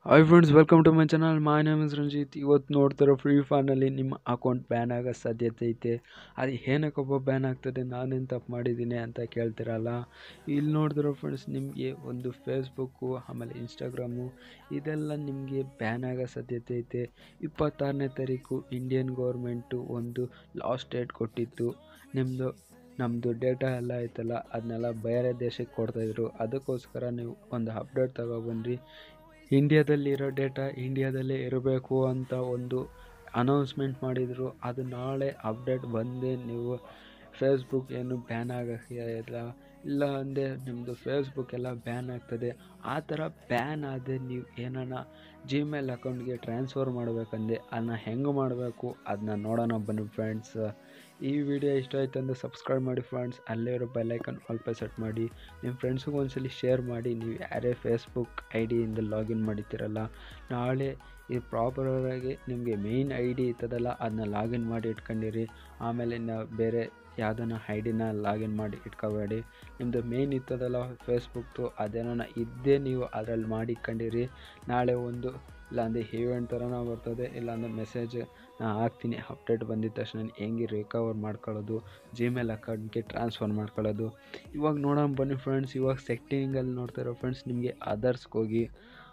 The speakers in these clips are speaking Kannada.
hi friends welcome to my channel my name is Ranjith ಇವತ್ತು ನೋಡ್ತಿರೋ ಫ್ರೀ ಫೈರ್ನಲ್ಲಿ ನಿಮ್ಮ ಅಕೌಂಟ್ ಬ್ಯಾನ್ ಆಗೋ ಸಾಧ್ಯತೆ ಐತೆ ಅದು ಏನಕ್ಕಪ್ಪ ಬ್ಯಾನ್ ಆಗ್ತದೆ ನಾನೇನು ತಪ್ಪು ಮಾಡಿದ್ದೀನಿ ಅಂತ ಕೇಳ್ತಿರಲ್ಲ ಇಲ್ಲಿ ನೋಡ್ತಿರೋ ಫ್ರೆಂಡ್ಸ್ ನಿಮಗೆ ಒಂದು ಫೇಸ್ಬುಕ್ಕು ಆಮೇಲೆ ಇನ್ಸ್ಟಾಗ್ರಾಮು ಇದೆಲ್ಲ ನಿಮಗೆ ಬ್ಯಾನ್ ಆಗೋ ಸಾಧ್ಯತೆ ಐತೆ ಇಪ್ಪತ್ತಾರನೇ ತಾರೀಕು ಇಂಡಿಯನ್ ಗೌರ್ಮೆಂಟು ಒಂದು ಲಾಸ್ಟ್ ಡೇಟ್ ಕೊಟ್ಟಿತ್ತು ನಿಮ್ಮದು ನಮ್ಮದು ಡೇಟಾ ಎಲ್ಲ ಐತಲ್ಲ ಅದನ್ನೆಲ್ಲ ಬೇರೆ ದೇಶಕ್ಕೆ ಕೊಡ್ತಾಯಿದ್ರು ಅದಕ್ಕೋಸ್ಕರ ನೀವು ಒಂದು ಅಪ್ಡೇಟ್ ತಗೊಬನ್ರಿ ಇಂಡಿಯಾದಲ್ಲಿರೋ ಡೇಟಾ ಇಂಡಿಯಾದಲ್ಲೇ ಇರಬೇಕು ಅಂತ ಒಂದು ಅನೌನ್ಸ್ಮೆಂಟ್ ಮಾಡಿದರು ಅದು ನಾಳೆ ಅಪ್ಡೇಟ್ ಬಂದೇ ನೀವು ಫೇಸ್ಬುಕ್ ಏನು ಬ್ಯಾನ್ ಆಗೋಕ್ಕೆ ಇಲ್ಲ ಇಲ್ಲ ಅಂದರೆ ನಿಮ್ಮದು ಫೇಸ್ಬುಕ್ ಎಲ್ಲ ಬ್ಯಾನ್ ಆಗ್ತದೆ ಆ ಥರ ಬ್ಯಾನ್ ಆದರೆ ನೀವು ಏನಾನ ಜಿಮೇಲ್ ಅಕೌಂಟ್ಗೆ ಟ್ರಾನ್ಸ್ಫರ್ ಮಾಡಬೇಕಂದ್ರೆ ಅದನ್ನ ಹೆಂಗೆ ಮಾಡಬೇಕು ಅದನ್ನ ನೋಡೋಣ ಬನ್ನಿ ಫ್ರೆಂಡ್ಸ್ ಈ ವಿಡಿಯೋ ಇಷ್ಟ ಆಯ್ತು ಅಂದರೆ ಸಬ್ಸ್ಕ್ರೈಬ್ ಮಾಡಿ ಫ್ರೆಂಡ್ಸ್ ಅಲ್ಲೇ ಇರೋ ಬೆಲ್ಲೈಕನ್ ಆಲ್ ಪೇ ಸೆಟ್ ಮಾಡಿ ನಿಮ್ಮ ಫ್ರೆಂಡ್ಸಿಗೆ ಒಂದ್ಸಲಿ ಶೇರ್ ಮಾಡಿ ನೀವು ಯಾರೇ ಫೇಸ್ಬುಕ್ ಐ ಡಿಯಿಂದ ಲಾಗಿನ್ ಮಾಡಿದ್ದೀರಲ್ಲ ನಾಳೆ ಈ ಪ್ರಾಪರಾಗಿ ನಿಮಗೆ ಮೇಯ್ನ್ ಐ ಡಿ ಇರ್ತದಲ್ಲ ಅದನ್ನ ಲಾಗಿನ್ ಮಾಡಿ ಇಟ್ಕೊಂಡಿರಿ ಆಮೇಲೆ ನಾವು ಬೇರೆ ಯಾವುದನ್ನ ಐ ಡಿನ ಲಾಗಿನ್ ಮಾಡಿ ಇಟ್ಕೋಬೇಡಿ ನಿಮ್ಮದು ಮೇಯ್ನ್ ಇರ್ತದಲ್ಲ ಫೇಸ್ಬುಕ್ದು ಅದೇನೋ ಇದ್ದೇ ನೀವು ಅದರಲ್ಲಿ ಮಾಡಿ ಇಟ್ಕೊಂಡಿರಿ ನಾಳೆ ಒಂದು ಇಲ್ಲಾಂದರೆ ಈವೆಂಟ್ ಥರನ ಬರ್ತದೆ ಇಲ್ಲಾಂದರೆ ಮೆಸೇಜ್ ನಾನು ಹಾಕ್ತೀನಿ ಅಪ್ಡೇಟ್ ಬಂದಿದ ತಕ್ಷಣ ಹೆಂಗೆ ರಿಕವರ್ ಮಾಡ್ಕೊಳ್ಳೋದು ಜಿಮೇಲ್ ಅಕೌಂಟ್ಗೆ ಟ್ರಾನ್ಸ್ಫರ್ ಮಾಡ್ಕೊಳ್ಳೋದು ಇವಾಗ ನೋಡೋಣ ಬನ್ನಿ ಫ್ರೆಂಡ್ಸ್ ಇವಾಗ ಸೆಟ್ಟಿಂಗಲ್ಲಿ ನೋಡ್ತಾರೋ ಫ್ರೆಂಡ್ಸ್ ನಿಮಗೆ ಅದರ್ಸ್ಗೆ ಹೋಗಿ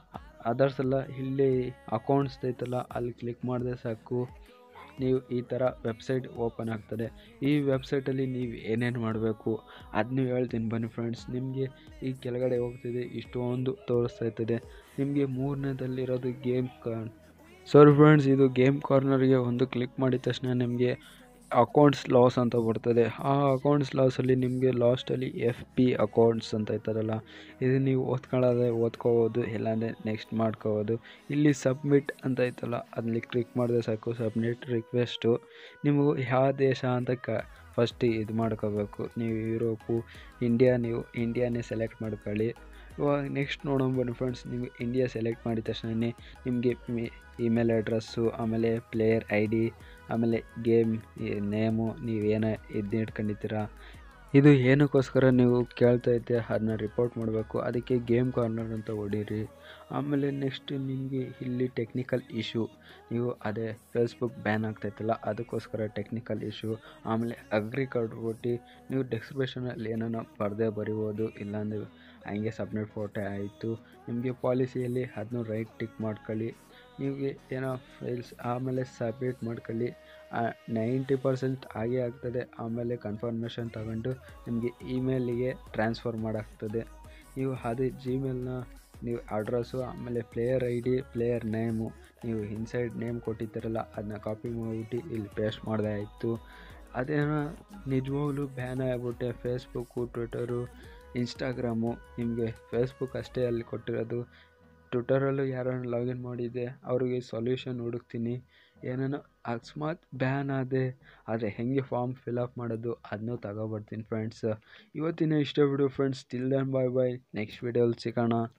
ಅದರ್ಸ್ ಎಲ್ಲ ಇಲ್ಲಿ ಅಕೌಂಟ್ಸ್ ಐತಲ್ಲ ಅಲ್ಲಿ ಕ್ಲಿಕ್ ಮಾಡಿದ್ರೆ ಸಾಕು ನೀವು ಈ ಥರ ವೆಬ್ಸೈಟ್ ಓಪನ್ ಆಗ್ತದೆ ಈ ವೆಬ್ಸೈಟಲ್ಲಿ ನೀವು ಏನೇನು ಮಾಡಬೇಕು ಅದನ್ನು ಹೇಳ್ತೀನಿ ಬನ್ನಿ ಫ್ರೆಂಡ್ಸ್ ನಿಮಗೆ ಈ ಕೆಳಗಡೆ ಹೋಗ್ತಿದೆ ಇಷ್ಟೊಂದು ತೋರಿಸ್ತಾ ಇರ್ತದೆ ನಿಮಗೆ ಮೂರನೇದಲ್ಲಿರೋದು ಗೇಮ್ ಕಾರ್ನ್ ಸರಿ ಫ್ರೆಂಡ್ಸ್ ಇದು ಗೇಮ್ ಕಾರ್ನರ್ಗೆ ಒಂದು ಕ್ಲಿಕ್ ಮಾಡಿದ ತಕ್ಷಣ ನಿಮಗೆ ಅಕೌಂಟ್ಸ್ ಲಾಸ್ ಅಂತ ಬರ್ತದೆ ಆ ಅಕೌಂಟ್ಸ್ ಲಾಸಲ್ಲಿ ನಿಮಗೆ ಲಾಸ್ಟಲ್ಲಿ ಎಫ್ ಪಿ ಅಕೌಂಟ್ಸ್ ಅಂತ ಇರ್ತಾರಲ್ಲ ಇದು ನೀವು ಓದ್ಕೊಳ್ಳೋದೆ ಓದ್ಕೋಬೋದು ಇಲ್ಲಾಂದರೆ ನೆಕ್ಸ್ಟ್ ಮಾಡ್ಕೋಬೋದು ಇಲ್ಲಿ ಸಬ್ಮಿಟ್ ಅಂತ ಐತಲ್ಲ ಅಲ್ಲಿ ಕ್ಲಿಕ್ ಮಾಡಿದ್ರೆ ಸಾಕು ಸಬ್ಮಿಟ್ ರಿಕ್ವೆಸ್ಟು ನಿಮಗೂ ಯಾವ ದೇಶ ಅಂತ ಕ ಫಸ್ಟ್ ಇದು ಮಾಡ್ಕೋಬೇಕು ನೀವು ಯುರೋಪು ಇಂಡಿಯಾ ನೀವು ಇಂಡಿಯಾನೇ ಸೆಲೆಕ್ಟ್ ಮಾಡ್ಕೊಳ್ಳಿ ಇವಾಗ ನೆಕ್ಸ್ಟ್ ನೋಡೋಣ ಬನ್ನಿ ಫ್ರೆಂಡ್ಸ್ ನೀವು ಇಂಡಿಯಾ ಸೆಲೆಕ್ಟ್ ಮಾಡಿದ ತಕ್ಷಣ ನಿಮಗೆ ಇಮೇಲ್ ಅಡ್ರೆಸ್ಸು ಆಮೇಲೆ ಪ್ಲೇಯರ್ ಐ ಡಿ ಆಮೇಲೆ ಗೇಮ್ ನೇಮು ನೀವೇನೋ ಇದನ್ನ ಇಟ್ಕೊಂಡಿದ್ದೀರಾ ಇದು ಏನಕ್ಕೋಸ್ಕರ ನೀವು ಕೇಳ್ತಾ ಇದ್ದೆ ಅದನ್ನ ರಿಪೋರ್ಟ್ ಮಾಡಬೇಕು ಅದಕ್ಕೆ ಗೇಮ್ ಕಾರ್ನರ್ ಅಂತ ಹೊಡೀರಿ ಆಮೇಲೆ ನೆಕ್ಸ್ಟ್ ನಿಮಗೆ ಇಲ್ಲಿ ಟೆಕ್ನಿಕಲ್ ಇಶ್ಯೂ ನೀವು ಅದೇ ಫೇಸ್ಬುಕ್ ಬ್ಯಾನ್ ಆಗ್ತಾಯಿತ್ತಲ್ಲ ಅದಕ್ಕೋಸ್ಕರ ಟೆಕ್ನಿಕಲ್ ಇಶ್ಯೂ ಆಮೇಲೆ ಅಗ್ರಿ ಕಾರ್ಡ್ ಕೊಟ್ಟು ನೀವು ಡೆಸ್ಕ್ರಿಪ್ಷನಲ್ಲಿ ಏನಾನ ಬರದೇ ಬರಿಬೋದು ಇಲ್ಲಾಂದರೆ ಹಂಗೆ ಸಬ್ಮಿಟ್ ಫೋಟೋ ಆಯಿತು ನಿಮಗೆ ಪಾಲಿಸಿಯಲ್ಲಿ ಅದನ್ನು ರೈಟ್ ಟಿಕ್ ಮಾಡ್ಕೊಳ್ಳಿ ನಿಮಗೆ ಏನೋ ಫೈಲ್ಸ್ ಆಮೇಲೆ ಸಬ್ಮಿಟ್ ಮಾಡ್ಕೊಳ್ಳಿ ನೈಂಟಿ ಪರ್ಸೆಂಟ್ ಆಗೇ ಆಗ್ತದೆ ಆಮೇಲೆ ಕನ್ಫರ್ಮೇಷನ್ ತಗೊಂಡು ನಿಮಗೆ ಇಮೇಲಿಗೆ ಟ್ರಾನ್ಸ್ಫರ್ ಮಾಡಾಗ್ತದೆ ನೀವು ಅದೇ ಜಿಮೇಲ್ನ ನೀವು ಅಡ್ರೆಸ್ಸು ಆಮೇಲೆ player I D player name ನೀವು ಇನ್ಸೈಡ್ ನೇಮ್ ಕೊಟ್ಟಿದ್ದೀರಲ್ಲ ಅದನ್ನ ಕಾಪಿ ಮಾಡಿಬಿಟ್ಟು ಇಲ್ಲಿ ಪೇಸ್ಟ್ ಮಾಡಿದೆ ಆಯಿತು ಅದೇನೋ ನಿಜವಾಗ್ಲೂ ಬ್ಯಾನ್ ಆಗಿಬಿಟ್ಟೆ ಫೇಸ್ಬುಕ್ಕು ಟ್ವಿಟರು ಇನ್ಸ್ಟಾಗ್ರಾಮು ನಿಮಗೆ ಫೇಸ್ಬುಕ್ ಅಷ್ಟೇ ಅಲ್ಲಿ ಕೊಟ್ಟಿರೋದು ಟ್ವಿಟರಲ್ಲೂ ಯಾರನ್ನು ಲಾಗಿನ್ ಮಾಡಿದೆ ಅವ್ರಿಗೆ ಸೊಲ್ಯೂಷನ್ ಹುಡುಕ್ತೀನಿ ಏನೇನೋ ಅಕಸ್ಮಾತ್ ಬ್ಯಾನ್ ಆದೆ ಆದರೆ ಹೇಗೆ ಫಾರ್ಮ್ ಫಿಲಪ್ ಮಾಡೋದು ಅದನ್ನೂ ತಗೊಬರ್ತೀನಿ ಫ್ರೆಂಡ್ಸ್ ಇವತ್ತಿನ ಇಷ್ಟ video friends till then bye bye next ವಿಡಿಯೋಲಿ ಸಿಗೋಣ